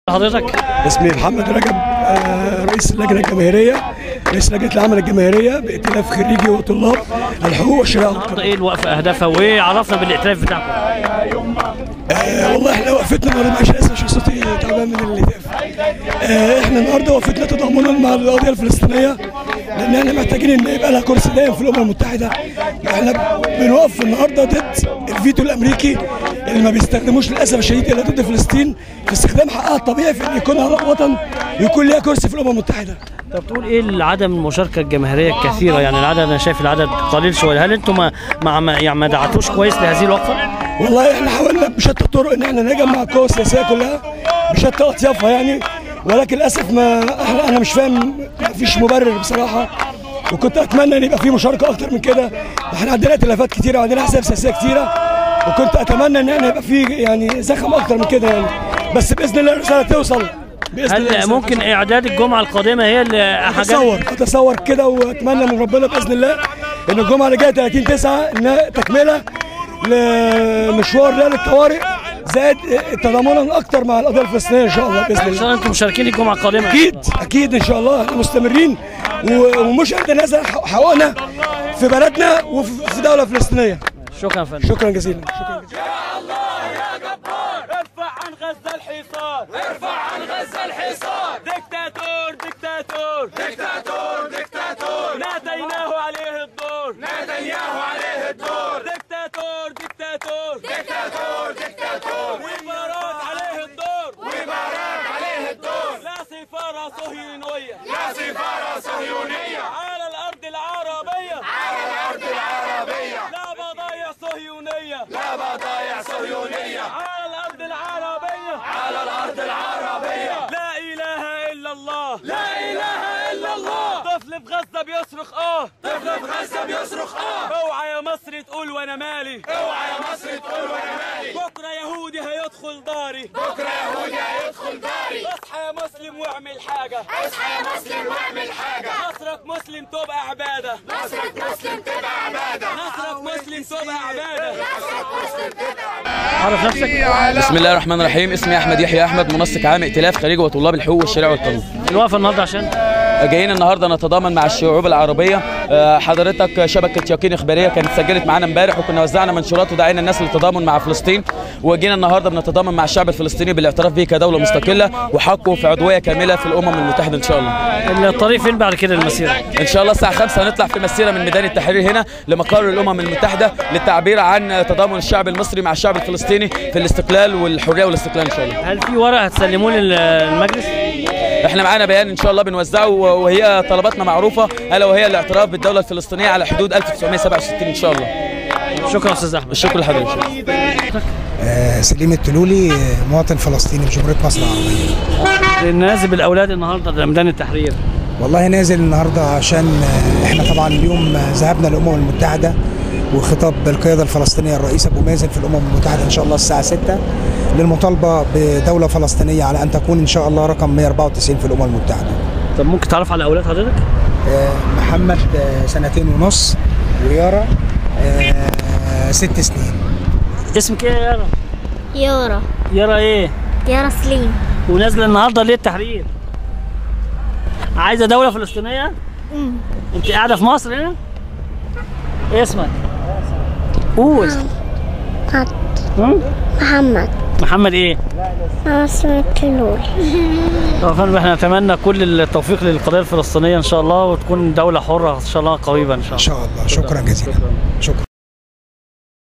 حضرتك اسمي محمد رجب آه، رئيس اللجنه الجماهيريه رئيس لجنه العمل الجماهيريه بائتلاف خريجي وطلاب الحقوق والشريعه النهارده ايه الوقفه اهدافها وايه عرفنا بالائتلاف بتاعكم آه، والله احنا وقفتنا النهارده معلش اسف عشان صوتي تعبان من الالتهاب آه، احنا النهارده وقفتنا تضامنا مع القضيه الفلسطينيه لان احنا محتاجين ان يبقى لها كرسي دائم في الامم المتحده احنا بنوقف النهارده ضد الفيتو الامريكي اللي ما بيستخدموش للاسف الشديد الا ضد فلسطين في استخدام حقها الطبيعي في ان يكون لها وطن يكون ليها كرسي في الامم المتحده طب تقول ايه عدم المشاركه الجماهيريه الكثيره يعني العدد انا شايف العدد قليل شويه هل انتم ما ما ما- يعني ما دعتوش كويس لهذه الوقفه؟ والله احنا حاولنا بشتى الطرق ان احنا نجمع القوى السياسيه كلها بشتى اطيافها يعني ولكن للاسف ما احنا انا مش فاهم ما فيش مبرر بصراحه وكنت اتمنى ان يبقى في مشاركه اكتر من كده احنا عندنا ائتلافات كتيره وعندنا احزاب سياسيه كتيره وكنت اتمنى ان احنا يبقى في يعني زخم اكتر من كده يعني بس باذن الله الرساله توصل باذن الله هل الرسالة ممكن اعداد الجمعه القادمه هي اللي حاجات اتصور اتصور كده واتمنى من ربنا باذن الله ان الجمعه اللي جايه 30 9 انها تكمله لمشوار ريال الطوارئ زائد تضامنا اكتر مع القضيه الفلسطينيه ان شاء الله باذن ان الله شاء الله انتم مشاركين الجمعه القادمه اكيد اكيد ان شاء الله احنا مستمرين و- ومش هنتنازل حقوقنا في بلدنا وفي في دوله فلسطينيه شكرا يا فندم شكرا جزيلا شكرا جزيلا ارفع عن غزة الحصار ارفع عن غزة الحصار دكتاتور دكتاتور دكتاتور دكتاتور ناديناه عليه الدور ناديناه عليه الدور دكتاتور دكتاتور دكتاتور دكتاتور وإمارات عليه الدور وإمارات عليه الدور لا سفارة صهيونية لا سفارة صهيونية على الأرض العربية على الأرض العربية لا بضايع صهيونية لا بضايع صهيونية على الأرض العربية على الأرض العربية لا إله إلا الله لا إله إلا الله طفل في غزة بيصرخ آه طفل في غزة بيصرخ آه اوعى يا مصر تقول وأنا مالي اوعى يا مصر تقول وأنا مالي بكرة يهودي هيدخل داري بكرة يهودي هيدخل داري اصحى يا مسلم واعمل حاجة اصحى يا مسلم واعمل حاجة نصرك مسلم تبقى عبادة نصرك مسلم تبقى عبادة نصرك مسلم تبقى عبادة نصرك مسلم تبقى عرف نفسك بسم الله الرحمن الرحيم اسمي احمد يحيى احمد منسق عام ائتلاف خريج وطلاب الحقوق والشريعه والقانون الوقفه النهارده عشان جايين النهارده نتضامن مع الشعوب العربيه آه، حضرتك شبكه يقين اخباريه كانت سجلت معانا امبارح وكنا وزعنا منشورات ودعينا الناس للتضامن مع فلسطين وجينا النهارده بنتضامن مع الشعب الفلسطيني بالاعتراف به كدوله مستقله وحقه في عضويه كامله في الامم المتحده ان شاء الله الطريق فين بعد كده المسيره؟ ان شاء الله الساعه 5 هنطلع في مسيره من ميدان التحرير هنا لمقر الامم المتحده للتعبير عن تضامن الشعب المصري مع الشعب الفلسطيني في الاستقلال والحريه والاستقلال ان شاء الله هل في ورق هتسلموه للمجلس؟ احنا معانا بيان ان شاء الله بنوزعه وهي طلباتنا معروفه الا وهي الاعتراف بالدوله الفلسطينيه على حدود 1967 ان شاء الله شكرا استاذ احمد الشكر لحضرتك آه، سليم التلولي آه، مواطن فلسطيني في جمهوريه مصر العربيه نازل الاولاد النهارده لميدان التحرير والله نازل النهارده عشان آه، احنا طبعا اليوم آه، ذهبنا للامم المتحده وخطاب القياده الفلسطينيه الرئيس ابو مازن في الامم المتحده ان شاء الله الساعه 6 للمطالبه بدوله فلسطينيه على ان تكون ان شاء الله رقم 194 في الامم المتحده طب ممكن تعرف على اولاد حضرتك؟ آه، محمد آه، سنتين ونص ويارا آه، ست سنين اسمك ايه يا يارا؟ يارا يارا ايه؟ يارا سليم ونازله النهارده ليه التحرير؟ عايزه دوله فلسطينيه؟ انت قاعده في مصر هنا؟ ايه اسمك؟ قول هم؟ محمد محمد ايه؟ أنا اسمي التلول طب يا فندم احنا نتمنى كل التوفيق للقضيه الفلسطينيه ان شاء الله وتكون دوله حره ان شاء الله قريبا ان شاء ان الله شاء الله شكرا جزيلا شكرا